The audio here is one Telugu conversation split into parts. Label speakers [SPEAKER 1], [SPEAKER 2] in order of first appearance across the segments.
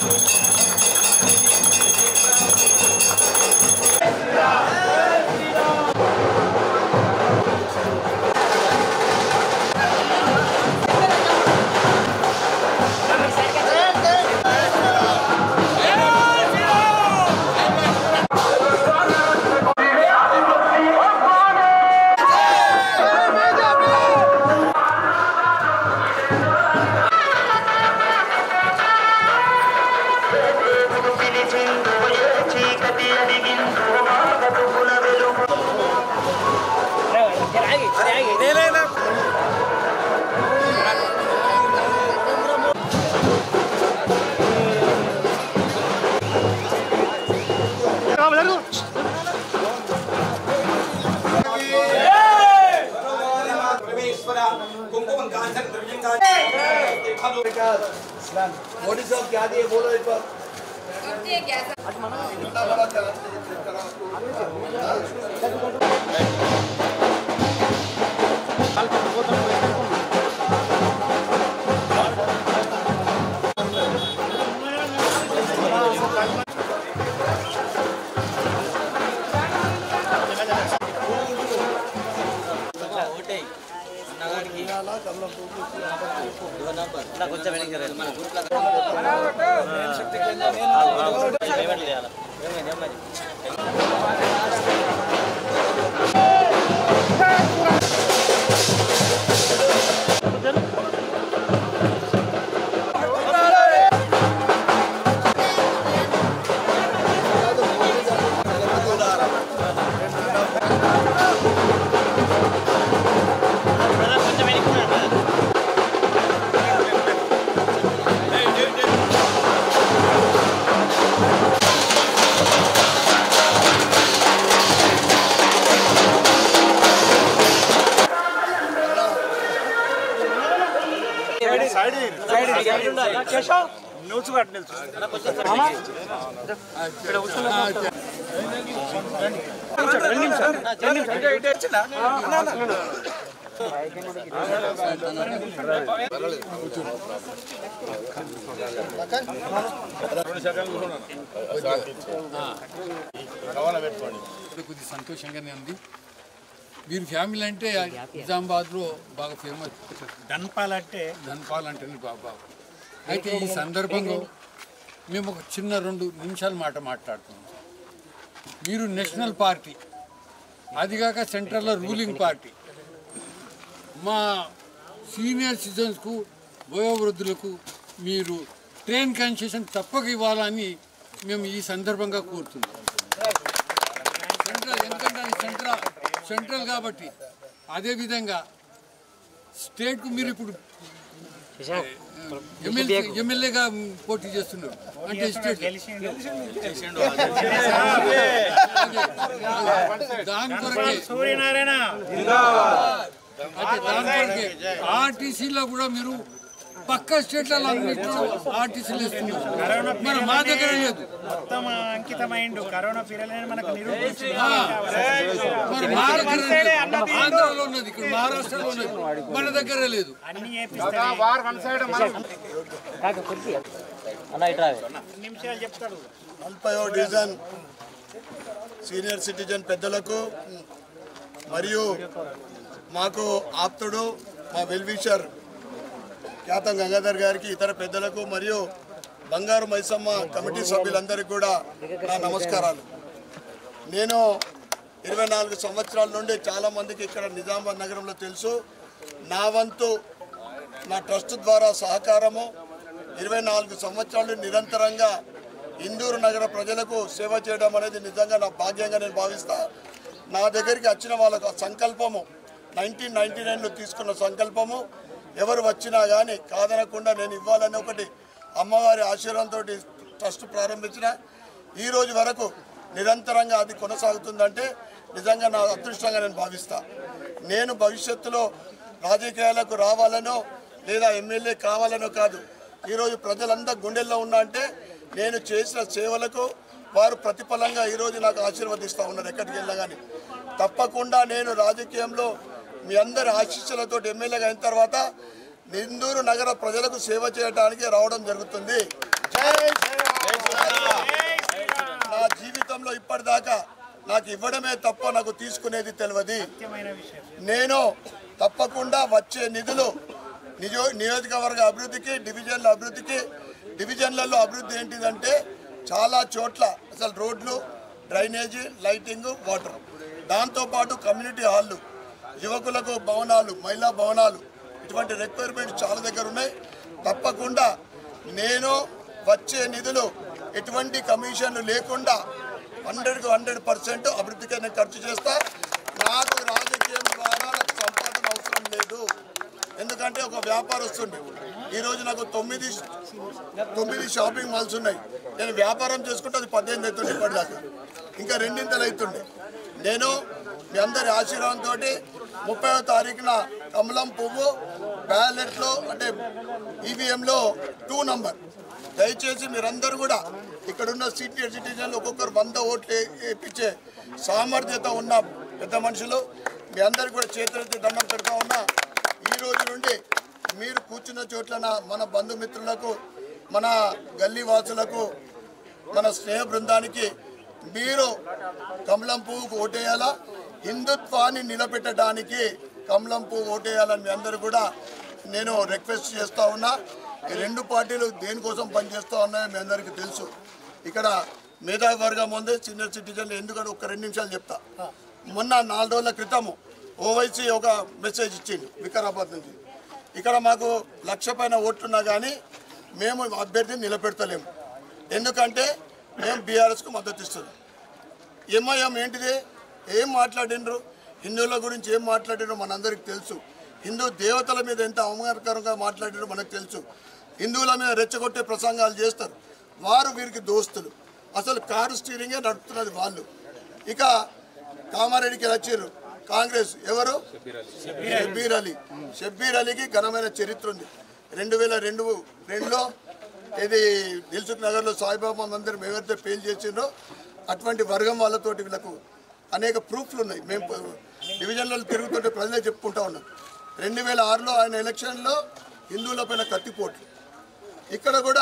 [SPEAKER 1] मोदी साहब क्या दिए बोलो एक बार
[SPEAKER 2] కొంచెం వెనక్కి జరగాలి. మన గ్రూప్లో పేమెంట్ చేయాలి ఏమైంది ఏమైంది కొంచెం వెనక్కి ఉండండి.
[SPEAKER 3] కొద్ది సంతోషంగానే ఉంది వీరి ఫ్యామిలీ అంటే నిజామాబాద్లో బాగా ఫేమస్
[SPEAKER 4] ధన్పాల్ అంటే
[SPEAKER 3] ధన్పాల్ అంటేనే బాబా అయితే ఈ సందర్భంగా మేము ఒక చిన్న రెండు నిమిషాల మాట మాట్లాడుతున్నాం మీరు నేషనల్ పార్టీ అదిగాక సెంట్రల్లో రూలింగ్ పార్టీ మా సీనియర్ సిటిజన్స్కు వయోవృద్ధులకు మీరు ట్రైన్ కన్సెషన్ తప్పక ఇవ్వాలని మేము ఈ సందర్భంగా కోరుతున్నాం సెంట్రల్ ఎందుకంటే అది సెంట్రల్ సెంట్రల్ కాబట్టి అదేవిధంగా స్టేట్కు మీరు ఇప్పుడు ఎమ్మెల్యే ఎమ్మెల్యేగా పోటీ చేస్తున్నారు అంటే స్టేట్ దాని కొరకే
[SPEAKER 4] సూర్యనారాయణ
[SPEAKER 3] అయితే దాని కొరకే ఆర్టీసీలో కూడా మీరు పక్క స్టేట్లలో అన్నింటిలో ఆర్టీసీలు ఇస్తున్నారు మరి మా దగ్గర లేదు
[SPEAKER 4] మొత్తం అంకితమైండు కరోనా పీరియడ్ మనకు నిరూపించింది
[SPEAKER 3] ఆ, మరి మా దగ్గర లేదు. ఆంధ్రాలో ఉన్నది ఇక్కడ మహారాష్ట్రలో ఉన్నది మన దగ్గర లేదు
[SPEAKER 4] అన్ని చేపిస్తారు
[SPEAKER 2] అన్న ఇటు రావే.
[SPEAKER 4] నిమిషాలు చెప్తాడు
[SPEAKER 1] నలభైవ డివిజన్ సీనియర్ సిటిజన్ పెద్దలకు మరియు మాకు ఆప్తుడు మా వెల్విషర్ ఖ్యాతం గంగాధర్ గారికి ఇతర పెద్దలకు మరియు బంగారు మైసమ్మ కమిటీ సభ్యులందరికీ కూడా నా నమస్కారాలు నేను ఇరవై నాలుగు సంవత్సరాల నుండి చాలామందికి ఇక్కడ నిజామాబాద్ నగరంలో తెలుసు నా వంతు నా ట్రస్ట్ ద్వారా సహకారము ఇరవై నాలుగు సంవత్సరాలు నిరంతరంగా ఇందూరు నగర ప్రజలకు సేవ చేయడం అనేది నిజంగా నా భాగ్యంగా నేను భావిస్తా నా దగ్గరికి వచ్చిన వాళ్ళకు ఆ సంకల్పము నైన్టీన్ నైన్టీ నైన్లో తీసుకున్న సంకల్పము ఎవరు వచ్చినా కానీ కాదనకుండా నేను ఇవ్వాలని ఒకటి అమ్మవారి ఆశీర్వాదంతో ట్రస్ట్ ప్రారంభించిన ఈ రోజు వరకు నిరంతరంగా అది కొనసాగుతుందంటే నిజంగా నా అదృష్టంగా నేను భావిస్తా నేను భవిష్యత్తులో రాజకీయాలకు రావాలనో లేదా ఎమ్మెల్యే కావాలనో కాదు ఈరోజు ప్రజలంతా గుండెల్లో ఉన్నా అంటే నేను చేసిన సేవలకు వారు ప్రతిఫలంగా ఈరోజు నాకు ఆశీర్వదిస్తూ ఉన్నారు ఎక్కడికి వెళ్ళినా కానీ తప్పకుండా నేను రాజకీయంలో మీ అందరి ఆశీస్సులతో ఎమ్మెల్యేగా అయిన తర్వాత నిందూరు నగర ప్రజలకు సేవ చేయడానికి రావడం జరుగుతుంది నా జీవితంలో ఇప్పటిదాకా నాకు ఇవ్వడమే తప్ప నాకు తీసుకునేది తెలియదు
[SPEAKER 4] ముఖ్యమైన విషయం
[SPEAKER 1] నేను తప్పకుండా వచ్చే నిధులు నిజో నియోజకవర్గ అభివృద్ధికి డివిజన్ల అభివృద్ధికి డివిజన్లలో అభివృద్ధి ఏంటిదంటే చాలా చోట్ల అసలు రోడ్లు డ్రైనేజీ లైటింగ్ వాటర్ దాంతోపాటు కమ్యూనిటీ హాళ్ళు యువకులకు భవనాలు మహిళా భవనాలు ఇటువంటి రిక్వైర్మెంట్స్ చాలా దగ్గర ఉన్నాయి తప్పకుండా నేను వచ్చే నిధులు ఎటువంటి కమిషన్లు లేకుండా హండ్రెడ్కి హండ్రెడ్ పర్సెంట్ అభివృద్ధికి నేను ఖర్చు చేస్తా నాకు రాజకీయం ద్వారా నాకు సంపాదన అవసరం లేదు ఎందుకంటే ఒక వ్యాపారస్తుండే ఈరోజు నాకు తొమ్మిది తొమ్మిది షాపింగ్ మాల్స్ ఉన్నాయి నేను వ్యాపారం చేసుకుంటే అది పద్దెనిమిది అవుతుండే ఇప్పటిదాకా ఇంకా రెండింతలు అవుతుండే నేను మీ అందరి ఆశీర్వాదంతో ముప్పై తారీఖున కమలం పువ్వు బ్యాలెట్లో అంటే ఈవీఎంలో టూ నంబర్ దయచేసి మీరందరూ కూడా ఇక్కడున్న సీనియర్ సిటిజన్లు ఒక్కొక్కరు వంద ఓట్లు ఏ- వేయించే సామర్థ్యత ఉన్న పెద్ద మనుషులు మీ అందరికి కూడా చేతులెత్తి దండం పెడతా ఉన్నా ఈ రోజు నుండి మీరు కూర్చున్న చోట్లన మన బంధుమిత్రులకు మన గల్లీ వాసులకు మన స్నేహ బృందానికి మీరు కమలం పువ్వుకు ఓటేయాలా హిందుత్వాన్ని నిలబెట్టడానికి కమలం పువ్వు ఓటేయాలని మీ అందరూ కూడా నేను రిక్వెస్ట్ చేస్తా ఉన్నా ఈ రెండు పార్టీలు దేనికోసం పనిచేస్తా ఉన్నాయో మీ అందరికీ తెలుసు ఇక్కడ మేధావి వర్గం ఉంది సీనియర్ సిటిజన్లు ఎందుకంటే ఒక రెండు నిమిషాలు చెప్తా మొన్న నాలుగు రోజుల క్రితము ఓవైసీ ఒక మెసేజ్ ఇచ్చిండు వికారాబాద్ నుంచి ఇక్కడ మాకు లక్ష పైన ఓట్లున్నా కానీ మేము అభ్యర్థిని నిలబెడతలేము ఎందుకంటే మేము బీఆర్ఎస్కు మద్దతు ఇస్తున్నాం ఎంఐఎం ఏంటిది ఏం మాట్లాడినరు హిందువుల గురించి ఏం మాట్లాడినో మనందరికి తెలుసు హిందూ దేవతల మీద ఎంత అవమానకరంగా మాట్లాడినో మనకు తెలుసు హిందువుల మీద రెచ్చగొట్టే ప్రసంగాలు చేస్తారు వారు వీరికి దోస్తులు అసలు కారు స్టీరింగే నడుపుతున్నది వాళ్ళు ఇక కామారెడ్డికి వచ్చారు కాంగ్రెస్ ఎవరు షబ్బీర్ అలీ షబ్బీర్ అలీకి ఘనమైన చరిత్ర ఉంది రెండు వేల రెండు రెండులో ఇది దిల్సుఖ్ నగర్లో సాయిబాబా మందిరం ఎవరైతే పేల్ చేసిండ్రో అటువంటి వర్గం వాళ్ళతోటి వీళ్ళకు అనేక ప్రూఫ్లు ఉన్నాయి మేము ప- డివిజన్లలో తిరుగుతుంటే ప్రజలే చెప్పుకుంటా ఉన్నాం రెండు వేల ఆరులో ఆయన ఎలక్షన్లో హిందువుల పైన కత్తిపోట్లు ఇక్కడ కూడా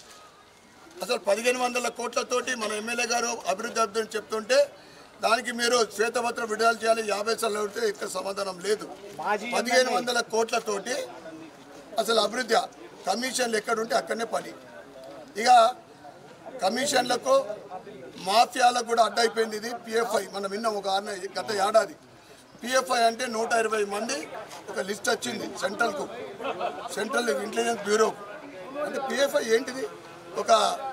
[SPEAKER 1] అసలు పదిహేను వందల కోట్లతోటి మన ఎమ్మెల్యే గారు అభివృద్ధి అభివృద్ధి చెప్తుంటే దానికి మీరు శ్వేతపత్రం విడుదల చేయాలి యాభై సార్లు అడిగితే ఇక్కడ సమాధానం లేదు
[SPEAKER 4] మాజీ
[SPEAKER 1] పదిహేను వందల కోట్లతోటి అసలు అభివృద్ధి కమిషన్లు ఎక్కడుంటే అక్కడనే పని ఇక కమిషన్లకు మాఫియాలకు కూడా అడ్డైపోయింది ఇది పిఎఫ్ఐ మనం విన్నాం ఒక ఆరు నె- గత ఏడాది పిఎఫ్ఐ అంటే నూట ఇరవై మంది ఒక లిస్ట్ వచ్చింది సెంట్రల్కు సెంట్రల్ ఇంటెలిజెన్స్ బ్యూరో అంటే పిఎఫ్ఐ ఏంటిది ఒక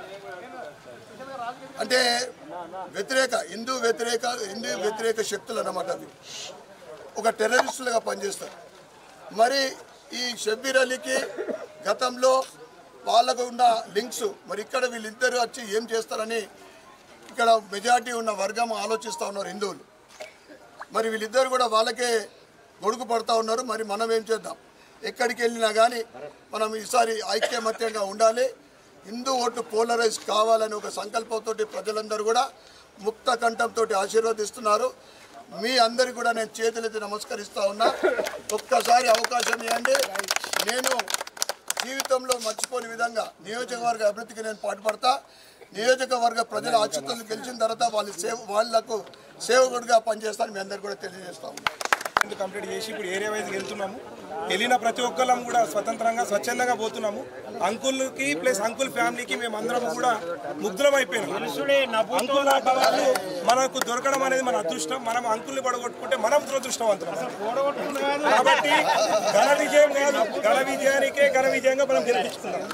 [SPEAKER 1] అంటే వ్యతిరేక హిందూ వ్యతిరేక హిందూ వ్యతిరేక శక్తులు అన్నమాట అవి ఒక టెర్రరిస్టులుగా పనిచేస్తారు మరి ఈ షబ్బీర్ అలీకి గతంలో వాళ్ళకు ఉన్న లింక్స్ మరి ఇక్కడ వీళ్ళిద్దరు వచ్చి ఏం చేస్తారని ఇక్కడ మెజారిటీ ఉన్న వర్గం ఆలోచిస్తూ ఉన్నారు హిందువులు మరి వీళ్ళిద్దరు కూడా వాళ్ళకే గొడుగు పడతా ఉన్నారు మరి మనం ఏం చేద్దాం ఎక్కడికి వెళ్ళినా కానీ మనం ఈసారి ఐక్యమత్యంగా ఉండాలి హిందూ ఓటు పోలరైజ్ కావాలని ఒక సంకల్పంతో ప్రజలందరూ కూడా ముక్త కంఠంతో ఆశీర్వదిస్తున్నారు మీ అందరికి కూడా నేను చేతులెత్తి నమస్కరిస్తా ఉన్నా ఒక్కసారి అవకాశం ఇవ్వండి నేను జీవితంలో మర్చిపోని విధంగా నియోజకవర్గ అభివృద్ధికి నేను పాటుపడతా నియోజకవర్గ ప్రజల ఆచితులు గెలిచిన తర్వాత వాళ్ళ సేవ వాళ్లకు సేవకుడిగా పనిచేస్తాను మీ అందరికీ కూడా తెలియజేస్తాము
[SPEAKER 5] ముందు కంప్లీట్ చేసి ఇప్పుడు ఏరియా వైజ్ వెళ్తున్నాము వెళ్ళిన ప్రతి ఒక్కళ్ళం కూడా స్వతంత్రంగా స్వచ్ఛందంగా పోతున్నాము అంకుల్కి ప్లస్ అంకుల్ ఫ్యామిలీకి మేము అందరం కూడా ముగ్ధులం అయిపోయినాం అంకుల్ లాంటి వాళ్ళు మనకు దొరకడం అనేది మన అదృష్టం మనం అంకుల్ని పడగొట్టుకుంటే మనం దురదృష్టవంతులం కాబట్టి ఘన విజయం కాదు ఘన విజయానికే ఘన విజయంగా మనం గెలిపించుకున్నాం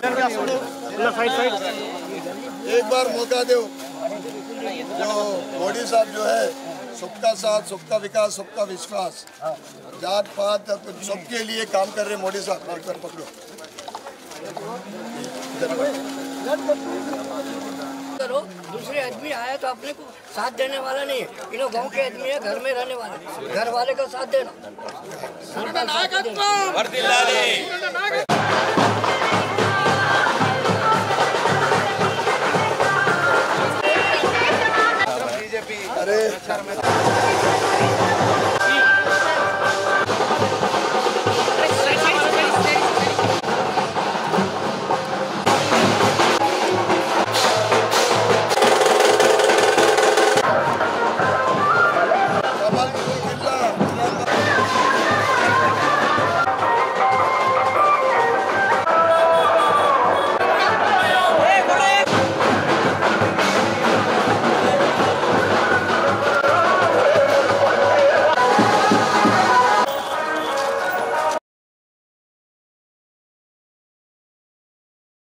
[SPEAKER 1] एक बार मौका दो जो मोदी साहब जो है सबका साथ सबका विकास सबका विश्वास जात पात सबके लिए काम कर रहे मोदी साहब एक बार पकड़ो
[SPEAKER 6] करो दूसरे आदमी आया तो अपने को साथ देने वाला नहीं है इन गांव के आदमी है घर में रहने वाले घर वाले का साथ देना